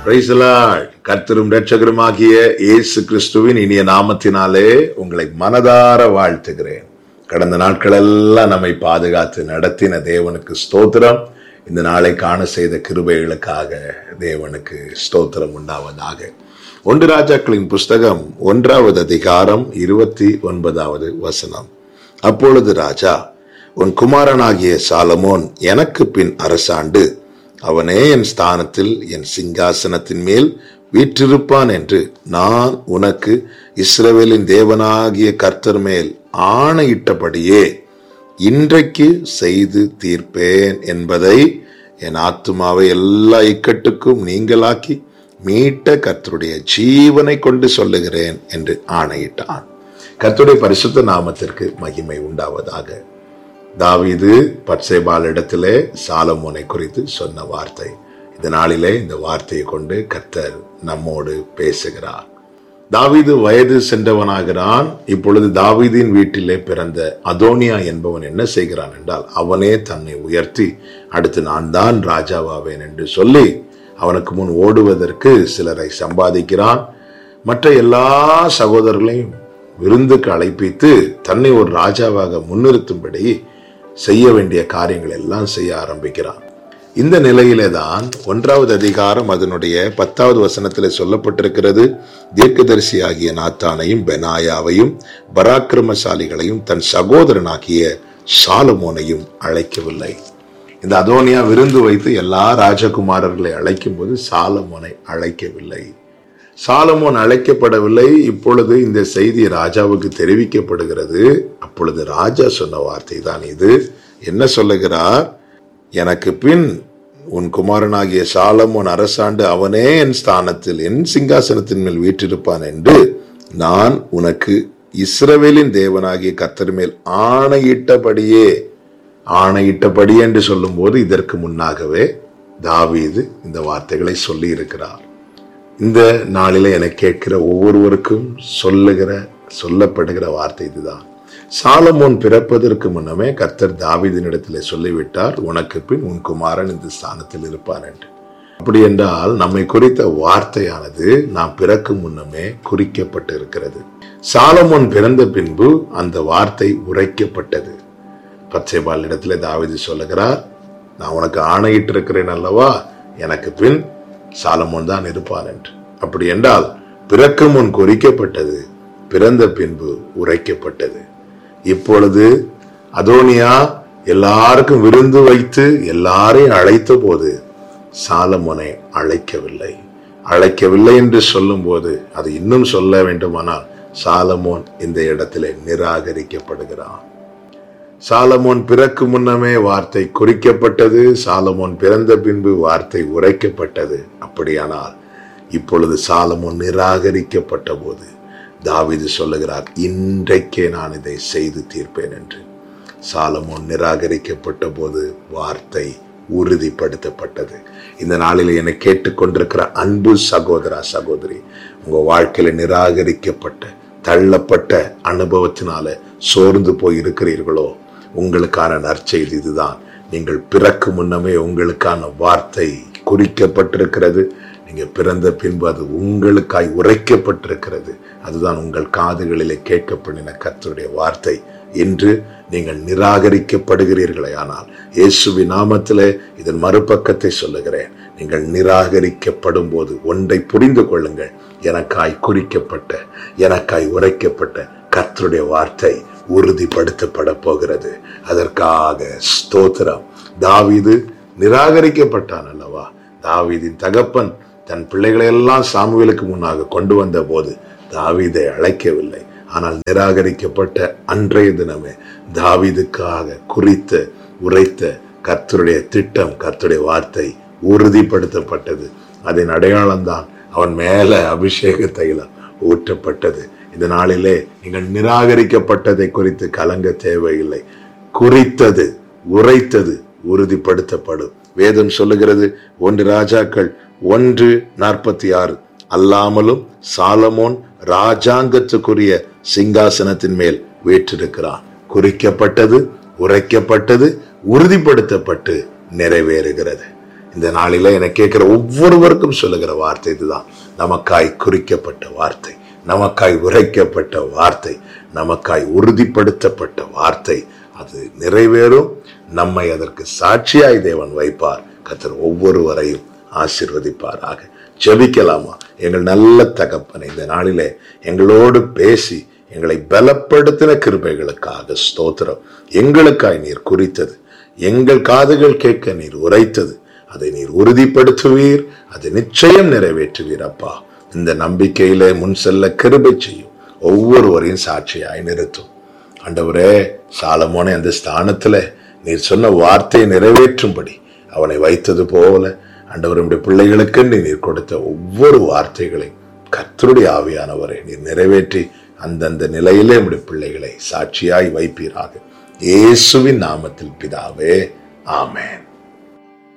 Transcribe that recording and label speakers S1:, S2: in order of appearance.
S1: price கர்த்தரும் ரட்சகருமாகிய இயேசு கிறிஸ்துவின் இனிய நாமத்தினாலே உங்களை மனதார வாழ்த்துகிறேன் கடந்த நாட்கள் எல்லாம் நம்மை பாதுகாத்து நடத்தின தேவனுக்கு ஸ்தோத்திரம் இந்த நாளை காண செய்த கிருபைகளுக்காக தேவனுக்கு ஸ்தோத்திரம் உண்டாவதாக ஒன்று ராஜாக்களின் புஸ்தகம் ஒன்றாவது அதிகாரம் இருபத்தி ஒன்பதாவது வசனம் அப்பொழுது ராஜா உன் குமாரனாகிய சாலமோன் எனக்கு பின் அரசாண்டு அவனே என் ஸ்தானத்தில் என் சிங்காசனத்தின் மேல் வீற்றிருப்பான் என்று நான் உனக்கு இஸ்ரவேலின் தேவனாகிய கர்த்தர் மேல் ஆணையிட்டபடியே இன்றைக்கு செய்து தீர்ப்பேன் என்பதை என் ஆத்துமாவை எல்லா இக்கட்டுக்கும் நீங்களாக்கி மீட்ட கர்த்தருடைய ஜீவனை கொண்டு சொல்லுகிறேன் என்று ஆணையிட்டான் கர்த்தருடைய பரிசுத்த நாமத்திற்கு மகிமை உண்டாவதாக தாவீது பட்சேபால் இடத்திலே சாலமோனை குறித்து சொன்ன வார்த்தை இந்த நாளிலே இந்த வார்த்தையை கொண்டு கர்த்தர் நம்மோடு பேசுகிறார் தாவீது வயது சென்றவனாகிறான் இப்பொழுது தாவீதின் வீட்டிலே பிறந்த அதோனியா என்பவன் என்ன செய்கிறான் என்றால் அவனே தன்னை உயர்த்தி அடுத்து நான் தான் ராஜாவாவேன் என்று சொல்லி அவனுக்கு முன் ஓடுவதற்கு சிலரை சம்பாதிக்கிறான் மற்ற எல்லா சகோதரர்களையும் விருந்துக்கு அழைப்பித்து தன்னை ஒரு ராஜாவாக முன்னிறுத்தும்படி செய்ய வேண்டிய காரியங்கள் எல்லாம் செய்ய ஆரம்பிக்கிறான் இந்த நிலையிலே தான் ஒன்றாவது அதிகாரம் அதனுடைய பத்தாவது வசனத்தில் சொல்லப்பட்டிருக்கிறது தீர்க்கதரிசி ஆகிய நாத்தானையும் பெனாயாவையும் பராக்கிரமசாலிகளையும் தன் சகோதரனாகிய சாலமோனையும் அழைக்கவில்லை இந்த அதோனியா விருந்து வைத்து எல்லா ராஜகுமாரர்களை அழைக்கும் போது சாலமோனை அழைக்கவில்லை சாலமோன் அழைக்கப்படவில்லை இப்பொழுது இந்த செய்தி ராஜாவுக்கு தெரிவிக்கப்படுகிறது அப்பொழுது ராஜா சொன்ன வார்த்தை தான் இது என்ன சொல்லுகிறார் எனக்கு பின் உன் குமாரனாகிய சாலமோன் அரசாண்டு அவனே என் ஸ்தானத்தில் என் சிங்காசனத்தின் மேல் வீற்றிருப்பான் என்று நான் உனக்கு இஸ்ரவேலின் தேவனாகிய கத்தர் மேல் ஆணையிட்டபடியே ஆணையிட்டபடி என்று சொல்லும்போது இதற்கு முன்னாகவே தாவீது இந்த வார்த்தைகளை சொல்லி இருக்கிறார் இந்த நாளில என கேட்கிற ஒவ்வொருவருக்கும் சொல்லுகிற சொல்லப்படுகிற வார்த்தை இதுதான் சாலமோன் பிறப்பதற்கு முன்னமே கர்த்தர் தாவிதினிடத்தில் சொல்லிவிட்டார் உனக்கு பின் உன் குமாரன் இந்த ஸ்தானத்தில் இருப்பான் என்று அப்படி என்றால் நம்மை குறித்த வார்த்தையானது நாம் பிறக்கும் முன்னமே குறிக்கப்பட்டு இருக்கிறது சாலமோன் பிறந்த பின்பு அந்த வார்த்தை உரைக்கப்பட்டது பச்சைபால் இடத்துல தாவிதி சொல்லுகிறார் நான் உனக்கு ஆணையிட்டு இருக்கிறேன் அல்லவா எனக்கு பின் சாலமோன் தான் இருப்பான் என்று அப்படி என்றால் பிறக்கும் முன் குறிக்கப்பட்டது பிறந்த பின்பு உரைக்கப்பட்டது இப்பொழுது அதோனியா எல்லாருக்கும் விருந்து வைத்து எல்லாரையும் அழைத்த போது சாலமோனை அழைக்கவில்லை அழைக்கவில்லை என்று சொல்லும் போது அது இன்னும் சொல்ல வேண்டுமானால் சாலமோன் இந்த இடத்திலே நிராகரிக்கப்படுகிறான் சாலமோன் பிறக்கு முன்னமே வார்த்தை குறிக்கப்பட்டது சாலமோன் பிறந்த பின்பு வார்த்தை உரைக்கப்பட்டது அப்படியானால் இப்பொழுது சாலமோன் நிராகரிக்கப்பட்ட போது தாவிது சொல்லுகிறார் இன்றைக்கே நான் இதை செய்து தீர்ப்பேன் என்று சாலமோன் நிராகரிக்கப்பட்ட போது வார்த்தை உறுதிப்படுத்தப்பட்டது இந்த நாளில் என்னை கேட்டுக்கொண்டிருக்கிற அன்பு சகோதரா சகோதரி உங்க வாழ்க்கையில நிராகரிக்கப்பட்ட தள்ளப்பட்ட அனுபவத்தினால சோர்ந்து போய் இருக்கிறீர்களோ உங்களுக்கான நற்செய்தி இதுதான் நீங்கள் பிறக்கு முன்னமே உங்களுக்கான வார்த்தை குறிக்கப்பட்டிருக்கிறது நீங்க பிறந்த பின்பு அது உங்களுக்காய் உரைக்கப்பட்டிருக்கிறது அதுதான் உங்கள் காதுகளிலே கேட்கப்படின கர்த்தருடைய வார்த்தை என்று நீங்கள் நிராகரிக்கப்படுகிறீர்களே ஆனால் இயேசுவி நாமத்திலே இதன் மறுபக்கத்தை சொல்லுகிறேன் நீங்கள் நிராகரிக்கப்படும் போது ஒன்றை புரிந்து கொள்ளுங்கள் எனக்காய் குறிக்கப்பட்ட எனக்காய் உரைக்கப்பட்ட கர்த்தருடைய வார்த்தை உறுதிப்படுத்தப்பட போகிறது அதற்காக ஸ்தோத்திரம் தாவிது நிராகரிக்கப்பட்டான் அல்லவா தாவீதின் தகப்பன் தன் பிள்ளைகளை எல்லாம் சாமுவேலுக்கு முன்னாக கொண்டு வந்த போது தாவீதை அழைக்கவில்லை ஆனால் நிராகரிக்கப்பட்ட அன்றைய தினமே தாவீதுக்காக குறித்த உரைத்த கர்த்தருடைய திட்டம் கர்த்தருடைய வார்த்தை உறுதிப்படுத்தப்பட்டது அதன் அடையாளம்தான் அவன் மேல அபிஷேக தைலம் ஊற்றப்பட்டது இந்த நாளிலே நீங்கள் நிராகரிக்கப்பட்டதை குறித்து கலங்க தேவையில்லை குறித்தது உரைத்தது உறுதிப்படுத்தப்படும் வேதம் சொல்லுகிறது ஒன்று ராஜாக்கள் ஒன்று நாற்பத்தி ஆறு அல்லாமலும் சாலமோன் ராஜாங்கத்துக்குரிய சிங்காசனத்தின் மேல் வீற்றிருக்கிறான் குறிக்கப்பட்டது உரைக்கப்பட்டது உறுதிப்படுத்தப்பட்டு நிறைவேறுகிறது இந்த நாளில என கேட்கிற ஒவ்வொருவருக்கும் சொல்லுகிற வார்த்தை இதுதான் நமக்காய் குறிக்கப்பட்ட வார்த்தை நமக்காய் உரைக்கப்பட்ட வார்த்தை நமக்காய் உறுதிப்படுத்தப்பட்ட வார்த்தை அது நிறைவேறும் நம்மை அதற்கு சாட்சியாய் தேவன் வைப்பார் கத்தர் ஒவ்வொருவரையும் ஆசிர்வதிப்பாராக ஜெபிக்கலாமா எங்கள் நல்ல தகப்பனை இந்த நாளிலே எங்களோடு பேசி எங்களை பலப்படுத்தின கிருபைகளுக்காக ஸ்தோத்திரம் எங்களுக்காய் நீர் குறித்தது எங்கள் காதுகள் கேட்க நீர் உரைத்தது அதை நீர் உறுதிப்படுத்துவீர் அதை நிச்சயம் நிறைவேற்றுவீர் அப்பா இந்த நம்பிக்கையிலே முன் செல்ல கிருபை செய்யும் ஒவ்வொருவரையும் சாட்சியாய் நிறுத்தும் ஆண்டவரே சாலமோனே அந்த ஸ்தானத்துல நீர் சொன்ன வார்த்தையை நிறைவேற்றும்படி அவனை வைத்தது போல ஆண்டவர் நம்முடைய பிள்ளைகளுக்கு நீர் கொடுத்த ஒவ்வொரு வார்த்தைகளையும் கர்த்தருடைய ஆவியானவரை நீர் நிறைவேற்றி அந்தந்த நிலையிலே நம்முடைய பிள்ளைகளை சாட்சியாய் வைப்பீராக இயேசுவின் நாமத்தில் பிதாவே ஆமென்